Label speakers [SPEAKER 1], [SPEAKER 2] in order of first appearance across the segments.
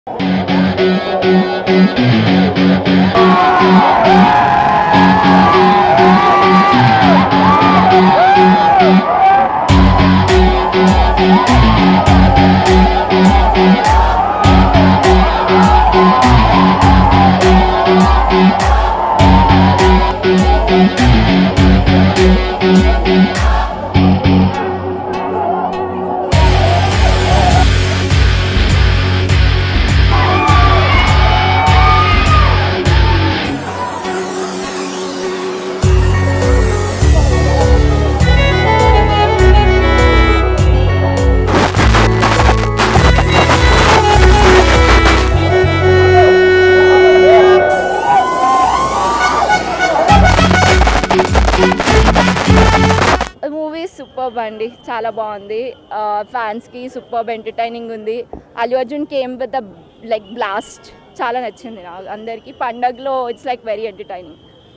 [SPEAKER 1] Movie superb అండి చాలా బాగుంది ఫ్యాన్స్కి సూపర్బ్ ఎంటర్టైనింగ్ ఉంది Allu Arjun came with the like blast చాలా నచ్చింది నాకు అందరికీ పండగలో it's like very entertaining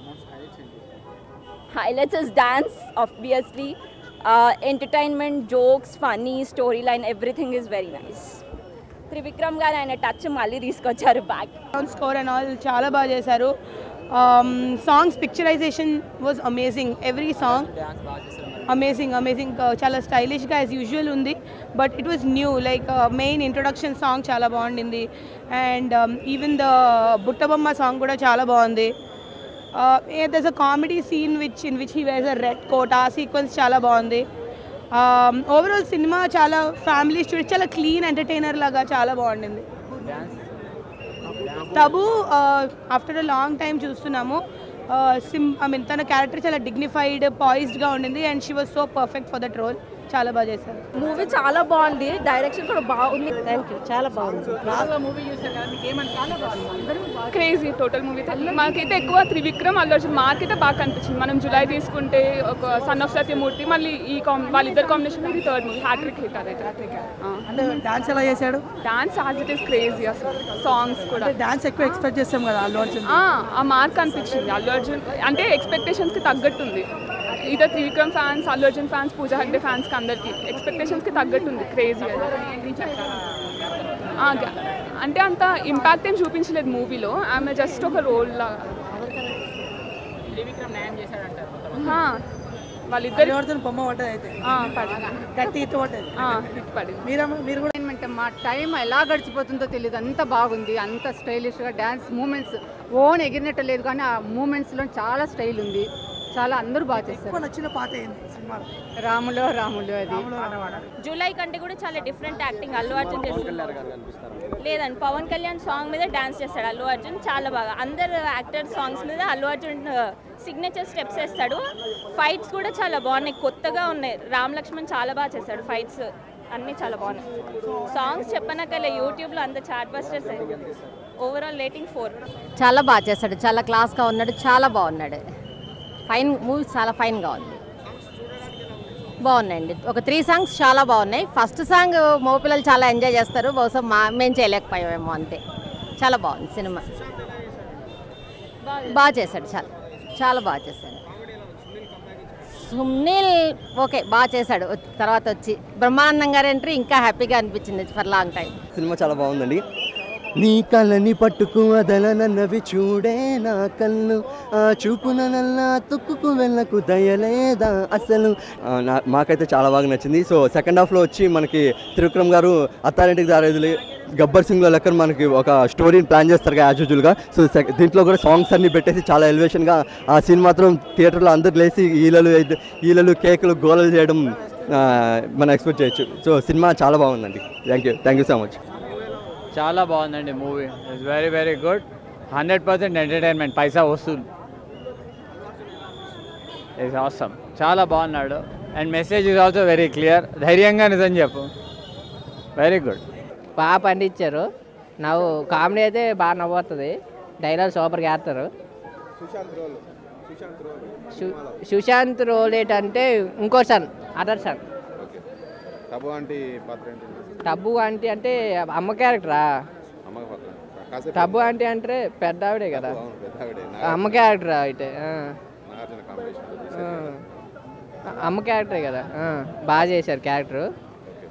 [SPEAKER 1] highlights is dance obviously entertainment jokes funny story line everything is very nice Trivikram garu ఆయన టచ్ మళ్ళీ తీసుకొచ్చారు బ్యాక్
[SPEAKER 2] స్కోర్ అండ్ ఆల్ చాలా బాగా చేశారు songs picturization was amazing every song amazing amazing చాలా స్టైలిష్గా యాజ్ యూజువల్ ఉంది but it was new like main introduction song చాలా బాగుండింది and even the Buttabomma song కూడా చాలా బాగుంది this a comedy scene which in which he wears a red coat ah sequence చాలా బాగుంది ఓవరాల్ సినిమా చాలా ఫ్యామిలీ స్టోరీ చాలా క్లీన్ ఎంటర్టైనర్ లాగా చాలా బాగుండింది Tabu after a long time చూస్తున్నాము సిమ్ ఐ మీన్ తన క్యారెక్టర్ చాలా డిగ్నిఫైడ్ పాయిస్డ్గా ఉండింది and she was so perfect for that role చాలా బాగా చేశారు
[SPEAKER 1] మూవీ చాలా బాగుంది డైరెక్షన్ కూడా బాగుంది థ్యాంక్ యూ చాలా బాగుంది
[SPEAKER 3] క్రేజీ టోటల్ మూవీ మాకైతే ఎక్కువ త్రివిక్రమ్ అల్లు అర్జున్ మాకైతే బాగా కనిపించింది మనం జులై తీసుకుంటే ఒక సన్ ఆఫ్ సత్యమూర్తి మళ్ళీ ఈ కాం వాళ్ళిద్దరు కాంబినేషన్ ఇది థర్డ్ మూవీ హ్యాట్రిక్ హిట్ అదైతే
[SPEAKER 4] అంటే డాన్స్ ఎలా చేశాడు
[SPEAKER 3] dance as it is crazy అసలు సాంగ్స్ కూడా
[SPEAKER 4] డాన్స్ ఎక్కువ ఎక్స్పెక్ట్ చేస్తాం కదా అల్లు అర్జున్
[SPEAKER 3] ఆ, ఆ మార్క్ అనిపించింది అల్లు అర్జున్ అంటే ఎక్స్పెక్టేషన్స్కి తగ్గట్టుంది ఇదో త్రివిక్రమ్ ఫ్యాన్స్ అల్లు అర్జున్ ఫ్యాన్స్ పూజా హెగ్డే ఫ్యాన్స్కి అందరికి ఎక్స్పెక్టేషన్స్కి తగ్గట్టుంది క్రేజీ అది అంటే అంత ఇంపాక్ట్ ఏం చూపించలేదు మూవీలో ఆమె జస్ట్ ఒక రోల్ లాగా హా, వాళ్ళిద్దరు
[SPEAKER 4] అల్లు అర్జున్ బొమ్మ పడ్డది అయితే
[SPEAKER 3] ఆ, పడింది
[SPEAKER 4] గట్టి ఇటు పడ్డది
[SPEAKER 3] ఆ, హిట్ పడింది
[SPEAKER 4] మీరమ్మ మీరు కూడా
[SPEAKER 5] ఎంటర్టైన్మెంట్ మా టైం ఎలా గడిచిపోతుందో తెలియదు అంత బాగుంది అంత స్టైలిష్గా డ్యాన్స్ మూమెంట్స్ ఓన్ ఎగిరినట్టు లేదు కానీ ఆ మూమెంట్స్లో చాలా స్టైల్ ఉంది చాలా అందరూ బాగా చేస్తారు
[SPEAKER 4] ఎక్కువ నచ్చిన పాట ఏంది సినిమాలో
[SPEAKER 5] రాములో రాములు అది
[SPEAKER 1] జూలై కంటే కూడా చాలా డిఫరెంట్ యాక్టింగ్ అల్లు అర్జున్ చేస్తున్నాడు లేదండి పవన్ కళ్యాణ్ సాంగ్ మీద డాన్స్ చేస్తాడు అల్లు అర్జున్ చాలా బాగా అందరు యాక్టర్ సాంగ్స్ మీద అల్లు అర్జున్ సిగ్నేచర్ స్టెప్స్ వేస్తాడు ఫైట్స్ కూడా చాలా బాగున్నాయి కొత్తగా ఉన్నాయి రామ్ లక్ష్మణ్ చాలా బాగా చేశాడు ఫైట్స్ అన్నీ చాలా బాగున్నాయి సాంగ్స్ చెప్పనక్కలే యూట్యూబ్లో అంత chart busters overall rating four
[SPEAKER 6] చాలా బాగా చేస్తాడు చాలా క్లాస్గా ఉన్నాడు చాలా బాగున్నాడు ఫైన్ మూవీ చాలా ఫైన్గా ఉంది బాగున్నాయండి ఒక త్రీ సాంగ్స్ చాలా బాగున్నాయి ఫస్ట్ సాంగ్ మగపిల్లలు చాలా ఎంజాయ్ చేస్తారు బహుశా మా మేము చేయలేకపోయామేమో అంతే చాలా బాగుంది సినిమా బాగా చేశాడు చాలా చాలా బాగా చేశాడు సునీల్ ఓకే బాగా చేశాడు తర్వాత వచ్చి బ్రహ్మానందం గారి ఎంట్రీ ఇంకా హ్యాపీగా అనిపించింది ఫర్ లాంగ్ టైం
[SPEAKER 7] సినిమా చాలా బాగుందండి నీ కళ్ళని పట్టుకు అదలనన్నవి చూడే నా కళ్ళు ఆ చూపున నల్లా తుక్కుకు వెళ్ళకు దయలేదా అసలు ఆ, నా మాకైతే చాలా బాగా నచ్చింది సో సెకండ్ హాఫ్లో వచ్చి మనకి త్రివిక్రమ్ గారు అత్తారింటికి దారేదులు గబ్బర్ సింగ్లో లెక్కన మనకి ఒక స్టోరీని ప్లాన్ చేస్తారు యాజ్ యూజువల్గా సో సెక్- దీంట్లో కూడా సాంగ్స్ అన్ని పెట్టేసి చాలా ఎలివేషన్గా ఆ సీన్ మాత్రం థియేటర్లో అందరు లేచి ఈలలు ఈలలు కేకులు గోలలు చేయడం ఆ, మనం ఎక్స్పెక్ట్ చేయొచ్చు సో సినిమా చాలా బాగుందండి thank you thank you so much
[SPEAKER 8] చాలా బాగుందండి movie it's very very good hundred percent entertainment పైసా వసూలు ఇట్స్ అవసరం చాలా బాగున్నాడు and message is also very clear ధైర్యంగా నిజం చెప్పు వెరీ గుడ్
[SPEAKER 9] బాగా పండించారు నవ్వు కామెడీ అయితే బాగా నవ్వుతుంది డైలాగ్ సూపర్గా వేస్తారు సు- సుశాంత్ రోల్ ఏంటంటే ఇంకో సన్ అదర్ సన్
[SPEAKER 10] టబు అంటే పాత్ర ఏంటి
[SPEAKER 9] టబ్బు ఆంటీ అంటే అమ్మ క్యారెక్టరా
[SPEAKER 10] అమ్మక పాత్ర కాసేపు
[SPEAKER 9] టబ్బు ఆంటీ అంటే పెద్ద ఆవిడే కదా
[SPEAKER 10] అవును పెద్ద ఆవిడే
[SPEAKER 9] అమ్మ క్యారెక్టర్ అయితే ఆ.
[SPEAKER 10] నాగార్జున కాంబినేషన్
[SPEAKER 9] ఆ. అమ్మ క్యారెక్టరే కదా ఆ. బాగా చేశారు క్యారెక్టర్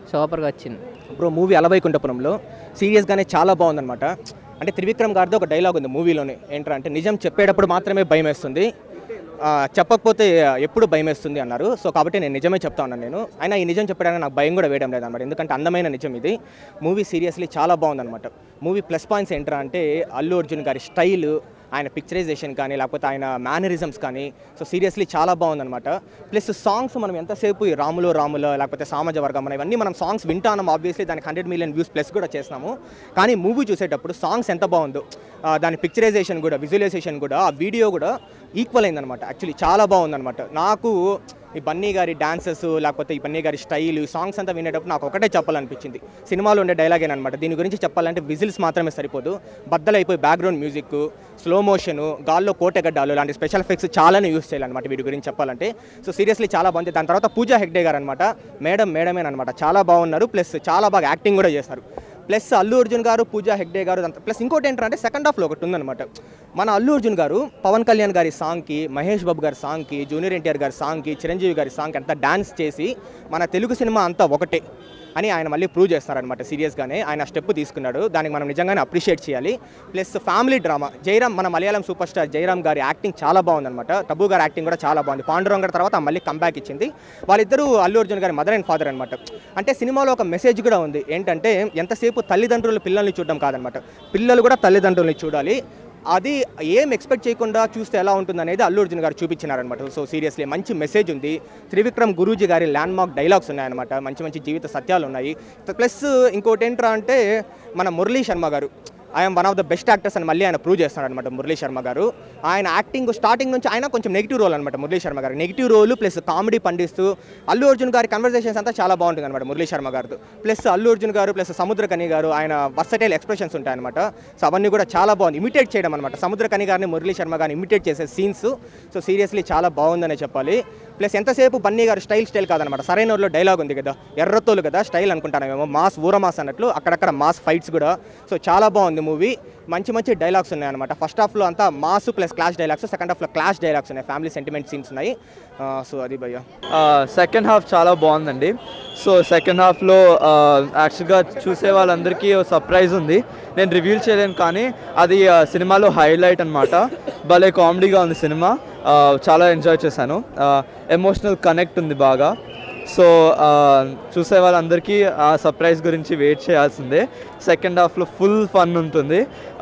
[SPEAKER 9] సూపర్గా వచ్చింది
[SPEAKER 11] బ్రో మూవీ అలవైకుంఠపురంలో సీరియస్గానే చాలా బాగుందన్నమాట అంటే త్రివిక్రమ్ గారితో ఒక డైలాగ్ ఉంది మూవీలోనే ఏంట్రా అంటే నిజం చెప్పేటప్పుడు మాత్రమే భయం వేస్తుంది ఆ, చెప్పకపోతే ఎప్పుడు భయం వేస్తుంది అన్నారు సో కాబట్టి నేను నిజమే చెప్తా ఉన్నాను నేను అయినా ఈ నిజం చెప్పడానికి నాకు భయం కూడా వేయడం లేదన్నమాట ఎందుకంటే అందమైన నిజం ఇది మూవీ సీరియస్లీ చాలా బాగుందన్నమాట మూవీ ప్లస్ పాయింట్స్ ఏంట్రా అంటే అల్లు అర్జున్ గారి స్టైల్ ఆయన పిక్చరైజేషన్ కానీ లేకపోతే ఆయన మేనరిజమ్స్ కానీ సో సీరియస్లీ చాలా బాగుందన్నమాట ప్లస్ సాంగ్స్ మనం ఎంతసేపు ఈ రాములో రాములో లేకపోతే సామాజ వర్గం ఇవన్నీ మనం సాంగ్స్ వింటాము ఆబ్వియస్లీ దానికి హండ్రెడ్ మిలియన్ వ్యూస్ ప్లస్ కూడా చేస్తున్నాము కానీ మూవీ చూసేటప్పుడు సాంగ్స్ ఎంత బాగుందో ఆ, దాని పిక్చరైజేషన్ కూడా విజువలైజేషన్ కూడా ఆ వీడియో కూడా ఈక్వల్ అయిందనమాట యాక్చువల్లీ చాలా బాగుందన్నమాట నాకు ఈ బన్నీ గారి డాన్సెస్ లేకపోతే ఈ బన్నీ గారి స్టైల్ ఈ సాంగ్స్ అంతా వినేటప్పుడు నాకు ఒకటే చెప్పాలనిపించింది సినిమాలో ఉండే డైలాగ్ అనమాట దీని గురించి చెప్పాలంటే విజిల్స్ మాత్రమే సరిపోదు బద్దలైపోయి బ్యాక్గ్రౌండ్ మ్యూజిక్ స్లో మోషన్ గాల్లో కోటెగడ్డాలు లాంటి స్పెషల్ ఎఫెక్ట్స్ చాలానే యూస్ చేయాలన్నమాట వీటి గురించి చెప్పాలంటే సో సీరియస్లీ చాలా బాగుంది దాని తర్వాత పూజా హెగ్డే గారు అనమాట మేడం మేడమేనమాట చాలా బాగున్నారు ప్లస్ చాలా బాగా యాక్టింగ్ కూడా చేస్తారు ప్లస్ అల్లు అర్జున్ గారు పూజా హెగ్డే గారు అంత ప్లస్ ఇంకోటి ఏంటంటే సెకండ్ హాఫ్లో ఒకటి ఉందన్నమాట మన అల్లు అర్జున్ గారు పవన్ కళ్యాణ్ గారి సాంగ్కి మహేష్ బాబు గారి సాంగ్కి జూనియర్ ఎన్టీఆర్ గారి సాంగ్కి చిరంజీవి గారి సాంగ్కి అంతా డాన్స్ చేసి మన తెలుగు సినిమా అంతా ఒకటే అని ఆయన మళ్ళీ ప్రూవ్ చేస్తారనమాట సీరియస్గానే ఆయన స్టెప్ తీసుకున్నాడు దానికి మనం నిజంగానే అప్రిషియేట్ చేయాలి ప్లస్ ఫ్యామిలీ డ్రామా జయరామ్ మన మలయాళం సూపర్ స్టార్ జయరామ్ గారి యాక్టింగ్ చాలా బాగుందన్నమాట టబు గారి యాక్టింగ్ కూడా చాలా బాగుంది పాండురంగ గారి తర్వాత మళ్ళీ కంబ్యాక్ ఇచ్చింది వాళ్ళిద్దరూ అల్లు అర్జున్ గారి మదర్ అండ్ ఫాదర్ అనమాట అంటే సినిమాలో ఒక మెసేజ్ కూడా ఉంది ఏంటంటే ఎంతసేపు తల్లిదండ్రులు పిల్లల్ని చూడడం కాదనమాట పిల్లలు కూడా తల్లిదండ్రుల్ని చూడాలి అది ఏం ఎక్స్పెక్ట్ చేయకుండా చూస్తే ఎలా ఉంటుంది అనేది అల్లు అర్జున్ గారు చూపించినారనమాట సో సీరియస్లీ మంచి మెసేజ్ ఉంది త్రివిక్రమ్ గురూజీ గారి ల్యాండ్ మార్క్ డైలాగ్స్ ఉన్నాయన్నమాట మంచి మంచి జీవిత సత్యాలు ఉన్నాయి ప్లస్ ఇంకోటి ఏంట్రా అంటే మన Murali Sharma garu I'm one of the best actors అని మళ్ళీ ఆయన ప్రూవ్ చేస్తున్నాడు అనమాట మురళీ శర్మ గారు ఆయన యాక్టింగ్ స్టార్టింగ్ నుంచి ఆయన కొంచెం నెగిటివ్ రోల్ అనమాట మురళీ శర్మ గారు నెగిటివ్ రోల్ ప్లస్ కామెడీ పండిస్తూ అల్లు అర్జున్ గారి కన్వర్సేషన్స్ అంతా చాలా బాగుంటుంది అనమాట మురళీ శర్మ గారితో ప్లస్ అల్లు అర్జున్ గారు ప్లస్ సముద్రకని గారు ఆయన వర్సటైల్ ఎక్స్ప్రెషన్స్ ఉంటాయన్నమాట సో అవన్నీ కూడా చాలా బాగుంది ఇమిటేట్ చేయడం అనమాట సముద్రకని గారిని మురళీ శర్మ గారిని ఇమిటేట్ చేసే సీన్స్ సో సీరియస్లీ చాలా బాగుందనే చెప్పాలి ప్లస్ ఎంతసేపు బన్నీ గారు స్టైల్ స్టైల్ కాదనమాట సరైన ఊర్లో డైలాగ్ ఉంది కదా ఎర్రతోలు కదా స్టైల్ అనుకుంటానేమో మాస్ ఊరమాస్ అన్నట్లు అక్కడక్కడ మాస్ ఫైట్స్ కూడా సో చాలా బాగుంది మూవీ మంచి మంచి డైలాగ్స్ ఉన్నాయన్నమాట ఫస్ట్ హాఫ్లో అంతా mass plus clash dialogues second హాఫ్లో క్లాష్ డైలాగ్స్ ఉన్నాయి ఫ్యామిలీ సెంటిమెంట్ సీన్స్ ఉన్నాయి సో అది భయ్య
[SPEAKER 12] సెకండ్ హాఫ్ చాలా బాగుందండి సో సెకండ్ హాఫ్లో యాక్చువల్గా చూసే వాళ్ళందరికీ సర్ప్రైజ్ ఉంది నేను రివ్యూ చేయలేను కానీ అది ఆ, సినిమాలో హైలైట్ అనమాట భలే కామెడీగా ఉంది సినిమా ఆ, చాలా ఎంజాయ్ చేశాను ఎమోషనల్ కనెక్ట్ ఉంది బాగా సో ఆ, చూసే వాళ్ళందరికీ ఆ సర్ప్రైజ్ గురించి వెయిట్ చేయాల్సిందే సెకండ్ హాఫ్లో ఫుల్ ఫన్ ఉంటుంది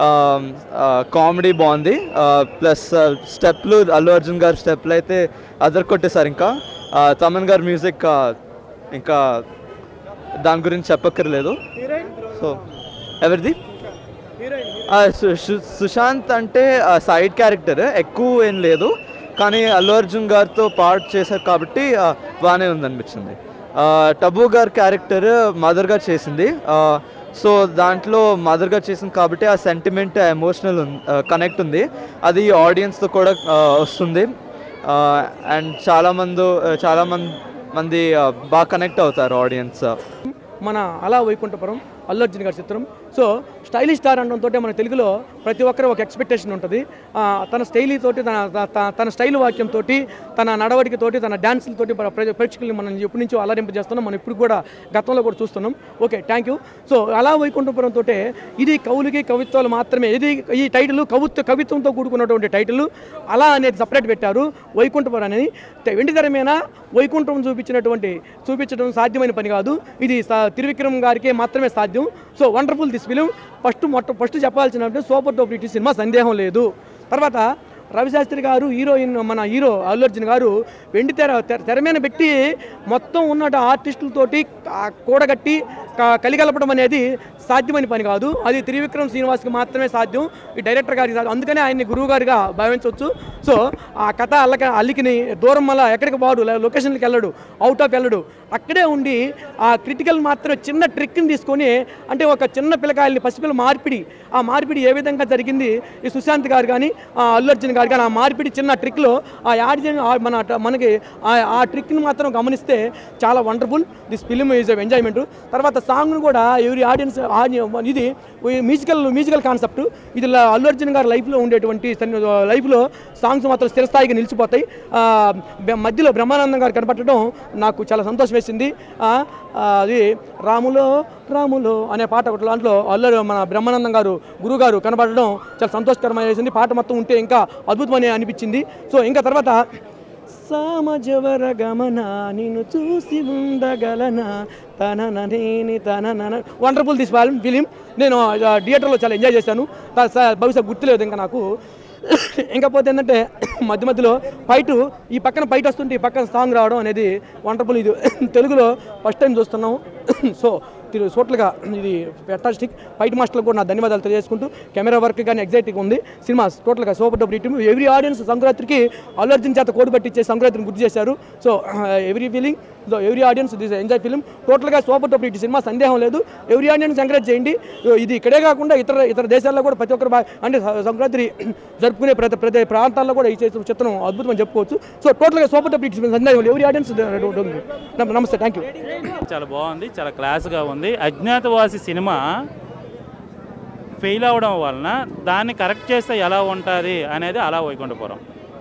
[SPEAKER 12] కామెడీ బాగుంది ప్లస్ స్టెప్లు అల్లు అర్జున్ గారి స్టెప్లు అయితే అదర్ కొట్టేశారు ఇంకా ఆ, తమన్ గారి మ్యూజిక్ ఆ, ఇంకా దాని గురించి చెప్పక్కర్లేదు సో ఎవరిది ఆ, సు- సు- సుశాంత్ అంటే సైడ్ క్యారెక్టర్ ఎక్కువ ఏం లేదు కానీ అల్లు అర్జున్ గారితో పార్ట్ చేశారు కాబట్టి ఆ, బాగానే ఉందనిపించింది ఆ, టబు గారి క్యారెక్టర్ మదర్గా చేసింది ఆ, సో దాంట్లో మదర్గా చేసింది కాబట్టి ఆ సెంటిమెంట్ ఎమోషనల్ కనెక్ట్ ఉంది అది ఆడియన్స్తో కూడా ఆ, వస్తుంది అండ్ చాలామంది చాలామంది మంది ఆ, బాగా కనెక్ట్ అవుతారు ఆడియన్స్
[SPEAKER 13] మన అలా వైకుంఠపురం అల్లు అర్జున్ గారి చిత్రం సో స్టైలిష్ స్టార్ అనడంతో మన తెలుగులో ప్రతి ఒక్కరు ఒక ఎక్స్పెక్టేషన్ ఉంటుంది ఆ, తన స్టైలీ తోటి తన త- తన స్టైల్ వాక్యంతో తన నడవడికతోటి తన డాన్సులతోటి మన ప్రే- ప్రేక్షకుల్ని మనం ఎప్పటి నుంచో అలరింపు చేస్తున్నాం మనం ఇప్పుడు కూడా గతంలో కూడా చూస్తున్నాం ఓకే థ్యాంక్ యూ సో అలా వైకుంఠపురం తోటే ఇది కవులకి కవిత్వాలు మాత్రమే ఇది ఈ టైటిల్ కవిత్వ కవిత్వంతో కూడుకున్నటువంటి టైటిల్ అలా అనేది సపరేట్ పెట్టారు వైకుంఠపురం అనేది తె- వెండి తెర మీద వైకుంఠం చూపించినటువంటి చూపించడం సాధ్యమైన పని కాదు ఇది సా- త్రివిక్రమ్ గారికే మాత్రమే సాధ్యం so wonderful this film first మొట్ట ఫస్ట్ చెప్పాల్సిన సూపర్ టోప్ హిట్ సినిమా సందేహం లేదు తర్వాత రవిశాస్త్రి గారు హీరోయిన్ మన హీరో అల్లు అర్జున్ గారు వెండి తెర తెర- తెర మీద పెట్టి మొత్తం ఉన్న ఆర్టిస్టులతోటి ఆ కూడగట్టి క- కలిగలపడం అనేది సాధ్యమైన పని కాదు అది త్రివిక్రమ్ శ్రీనివాస్కి మాత్రమే సాధ్యం ఈ డైరెక్టర్ గారికి సాధ్యం అందుకనే ఆయన్ని గురువు గారిగా భావించవచ్చు సో ఆ కథ అల్లక అల్లికిని దూరం మళ్ళా ఎక్కడికి పోడు లే- లొకేషన్కి వెళ్ళడు అవుట్ ఆఫ్ వెళ్ళడు అక్కడే ఉండి ఆ క్రిటికల్ మాత్రం చిన్న ట్రిక్ని తీసుకొని అంటే ఒక చిన్న పిల్లకాయల్ని పసిపిల్ల మార్పిడి ఆ మార్పిడి ఏ విధంగా జరిగింది ఈ సుశాంత్ గారు కానీ ఆ అల్లు అర్జున్ గారు కానీ ఆ మార్పిడి చిన్న ట్రిక్లో ఆ యాడ్ మన మనకి ఆ- ఆ ట్రిక్ని మాత్రం గమనిస్తే చాలా wonderful this film is enjoyment తర్వాత సాంగ్ను కూడా ఎవరి ఆడియన్స్ ఆ ఇది మ్యూజికల్ మ్యూజికల్ కాన్సెప్ట్ ఇది ల- అల్లు అర్జున్ గారి లైఫ్లో ఉండేటువంటి సన్ని- లైఫ్లో సాంగ్స్ మాత్రం స్థిరస్థాయిగా నిలిచిపోతాయి ఆ, బె- మధ్యలో బ్రహ్మానందం గారు కనపడటం నాకు చాలా సంతోషం వేసింది ఆ, ఆ, అది రాములో రాములో అనే పాట ఒకటి దాంట్లో అల్లరి మన బ్రహ్మానందం గారు గురువు గారు కనపడడం చాలా సంతోషకరమైన వేసింది పాట మొత్తం ఉంటే ఇంకా అద్భుతమని అనిపించింది సో ఇంకా తర్వాత సామజవర గమన నిన్ను చూసి ఉండగలనా తన నేని తన వండర్ఫుల్ దిస్ ఫిలిం నేను ఆ, థియేటర్లో చాలా ఎంజాయ్ చేశాను తా- స- బహుశా గుర్తులేదు ఇంకా నాకు ఇంకా పోతే ఏంటంటే మధ్య మధ్యలో ఫైట్ ఈ పక్కన ఫైట్ వస్తుంటే ఈ పక్కన సాంగ్ రావడం అనేది వండర్ఫుల్ ఇది తెలుగులో ఫస్ట్ టైం చూస్తున్నాం సో తిరు సోట్లుగా ఇది ఫెంటాస్టిక్ ఫైట్ మాస్టర్లకు కూడా నా ధన్యవాదాలు తెలియజేసుకుంటూ కెమెరా వర్క్ కానీ ఎగ్జైటింగ్ ఉంది సినిమా టోటల్గా సూపర్ డబ్బు టీమ్ ఎవ్రీ ఆడియన్స్ సంక్రాంతికి అల్లు అర్జున్ చేత కోడి పట్టించే సంక్రాంతిని గుర్తు చేశారు so every feeling so every audience this enjoy film టోటల్గా సూపర్ డబ్బు ఇటు సినిమా సందేహం లేదు ఎవ్రీ ఆడియన్స్ ఎంకరేజ్ చేయండి సో ఇది ఇక్కడే కాకుండా ఇతర ఇతర దేశాల్లో కూడా ప్రతి ఒక్కరు బా- అంటే స- సంక్రాంతి జరుపుకునే ప్రతి ప్రతి ప్రాంతాల్లో కూడా ఈ చిత్రం- చిత్రం అద్భుతం అని చెప్పుకోవచ్చు సో టోటల్గా సూపర్ డబ్బు ఇటు సందేహం లేదు ఎవ్రీ ఆడియన్స్ నమస్తే థ్యాంక్ యూ
[SPEAKER 14] చాలా బాగుంది చాలా క్లాస్గా ఉంది అజ్ఞాతవాసి సినిమా ఫెయిల్ అవడం వలన దాన్ని కరెక్ట్ చేస్తే ఎలా ఉంటుంది అనేది అలా వైకుంఠపురం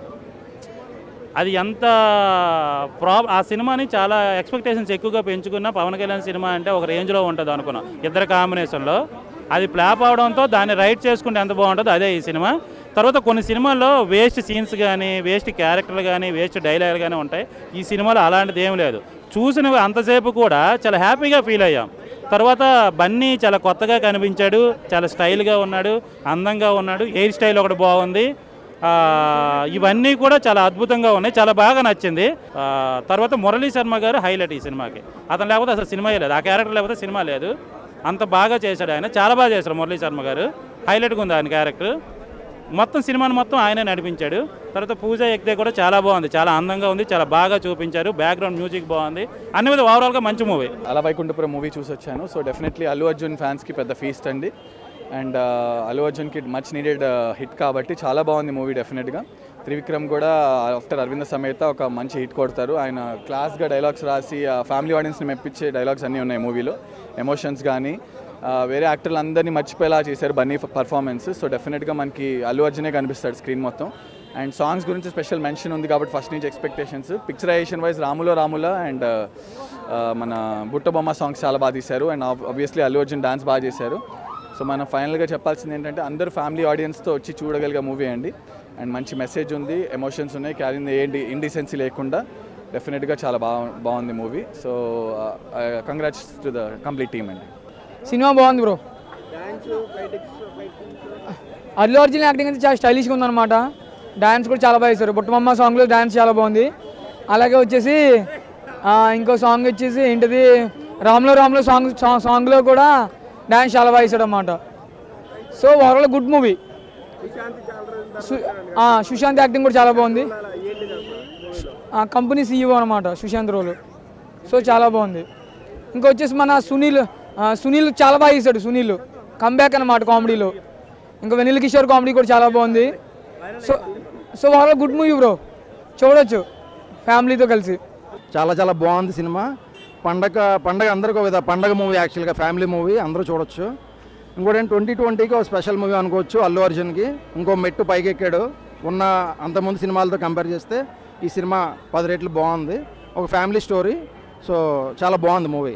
[SPEAKER 14] అది ఎంత ప్రాబ్ ఆ సినిమాని చాలా ఎక్స్పెక్టేషన్స్ ఎక్కువగా పెంచుకున్న పవన్ కళ్యాణ్ సినిమా అంటే ఒక రేంజ్లో ఉంటుంది అనుకున్నాం ఇద్దరు కాంబినేషన్లో అది ఫ్లాప్ అవడంతో దాన్ని రైట్ చేసుకుంటే ఎంత బాగుంటుందో అదే ఈ సినిమా తర్వాత కొన్ని సినిమాల్లో వేస్ట్ సీన్స్ కానీ వేస్ట్ క్యారెక్టర్లు కానీ వేస్ట్ డైలాగులు కానీ ఉంటాయి ఈ సినిమాలో అలాంటిది ఏం లేదు చూసిన అంతసేపు కూడా చాలా హ్యాపీగా ఫీల్ అయ్యాం తర్వాత బన్నీ చాలా కొత్తగా కనిపించాడు చాలా స్టైల్గా ఉన్నాడు అందంగా ఉన్నాడు హెయిర్ స్టైల్ ఒకటి బాగుంది ఆ, ఇవన్నీ కూడా చాలా అద్భుతంగా ఉన్నాయి చాలా బాగా నచ్చింది ఆ, తర్వాత మురళీ శర్మ గారు హైలైట్ ఈ సినిమాకి అతను లేకపోతే అసలు సినిమా లేదు ఆ క్యారెక్టర్ లేకపోతే సినిమా లేదు అంత బాగా చేశాడు ఆయన చాలా బాగా చేశారు మురళీ శర్మ గారు హైలైట్గా ఉంది ఆయన క్యారెక్టర్ మొత్తం సినిమాని మొత్తం ఆయనే నడిపించాడు తర్వాత పూజ ఎక్కితే కూడా చాలా బాగుంది చాలా అందంగా ఉంది చాలా బాగా చూపించారు బ్యాక్గ్రౌండ్ మ్యూజిక్ బాగుంది అన్ని మీద ఓవరాల్గా మంచి మూవీ
[SPEAKER 15] అలా వైకుంఠపురం మూవీ చూసి వచ్చాను సో డెఫినెట్లీ అల్లు అర్జున్ ఫ్యాన్స్కి పెద్ద ఫీస్ట్ అండి అండ్ అల్లు అర్జున్కి మచ్ నీడెడ్ హిట్ కాబట్టి చాలా బాగుంది మూవీ డెఫినెట్గా త్రివిక్రమ్ కూడా ఆఫ్టర్ అరవింద సమేత ఒక మంచి హిట్ కొడతారు ఆయన క్లాస్గా డైలాగ్స్ రాసి ఫ్యామిలీ ఆడియన్స్ని మెప్పించే డైలాగ్స్ అన్నీ ఉన్నాయి మూవీలో ఎమోషన్స్ కానీ ఆ, వేరే యాక్టర్లు అందరినీ మర్చిపోయేలా చేశారు బన్నీ పర్ఫార్మెన్స్ సో డెఫినెట్గా మనకి అల్లు అర్జునే కనిపిస్తాడు స్క్రీన్ మొత్తం అండ్ సాంగ్స్ గురించి స్పెషల్ మెన్షన్ ఉంది కాబట్టి ఫస్ట్ నుంచి ఎక్స్పెక్టేషన్స్ పిక్చరైజేషన్ వైజ్ రాములో రాముల అండ్ మన బుట్ట బొమ్మ సాంగ్స్ చాలా బాగా తీశారు and obviously Allu Arjun dance బాగా చేశారు సో మనం ఫైనల్గా చెప్పాల్సింది ఏంటంటే అందరూ ఫ్యామిలీ ఆడియన్స్తో వచ్చి చూడగలిగే మూవీ అండి అండ్ మంచి మెసేజ్ ఉంది ఎమోషన్స్ ఉన్నాయి క్యారీ ఏంటి ఇండిసెన్సీ లేకుండా డెఫినెట్గా చాలా బాగా బాగుంది movie so congrats to the complete team అండి
[SPEAKER 16] సినిమా బాగుంది బ్రో అల్లు అర్జున్ యాక్టింగ్ అయితే చాలా స్టైలిష్గా ఉందన్నమాట డాన్స్ కూడా చాలా బాగా చేశారు బుట్టమమ్మ సాంగ్లో డాన్స్ చాలా బాగుంది అలాగే వచ్చేసి ఆ, ఇంకో సాంగ్ వచ్చేసి ఏంటిది రామ్లో రామ్లో సాంగ్ సా- సాంగ్లో కూడా డాన్స్ చాలా బాగా చేశాడు అన్నమాట so overall good movie Sushanth acting కూడా చాలా బాగుంది కంపెనీ సీఈఓ అనమాట సుశాంత్ రోల్ సో చాలా బాగుంది ఇంకా వచ్చేసి మన సునీల్ ఆ, సునీల్ చాలా బాగా చేశాడు సునీల్ కంబ్యాక్ అనమాట కామెడీలో ఇంకా వెనిల్ కిషోర్ కామెడీ కూడా చాలా బాగుంది సో సో వాళ్ళ గుడ్ మూవీ బ్రో చూడొచ్చు ఫ్యామిలీతో కలిసి
[SPEAKER 17] చాలా చాలా బాగుంది సినిమా పండగ పండగ అందరికీ ఒక విధ- పండగ మూవీ యాక్చువల్గా ఫ్యామిలీ మూవీ అందరూ చూడొచ్చు ఇంకోటి ట్వంటీ ట్వంటీకి ఒక స్పెషల్ మూవీ అనుకోవచ్చు అల్లు అర్జున్కి ఇంకో మెట్టు పైకి ఎక్కాడు ఉన్న అంతకుముందు సినిమాలతో కంపేర్ చేస్తే ఈ సినిమా పది రెట్లు బాగుంది ఒక ఫ్యామిలీ స్టోరీ సో చాలా బాగుంది మూవీ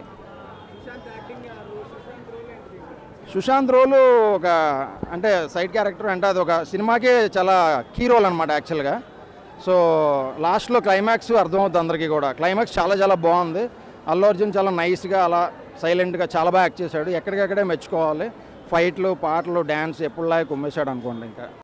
[SPEAKER 17] సుశాంత్ రోల్ ఒక అంటే సైడ్ క్యారెక్టర్ అంటే అది ఒక సినిమాకే చాలా కీ రోల్ అనమాట యాక్చువల్గా సో లాస్ట్లో క్లైమాక్స్ అర్థమవుతుంది అందరికీ కూడా క్లైమాక్స్ చాలా చాలా బాగుంది అల్లు అర్జున్ చాలా నైస్గా అలా సైలెంట్గా చాలా బాగా యాక్ట్ చేశాడు ఎక్కడికక్కడే మెచ్చుకోవాలి ఫైట్లు పాటలు డ్యాన్స్ ఎప్పుడులాగా కుమ్మేశాడు అనుకోండి ఇంకా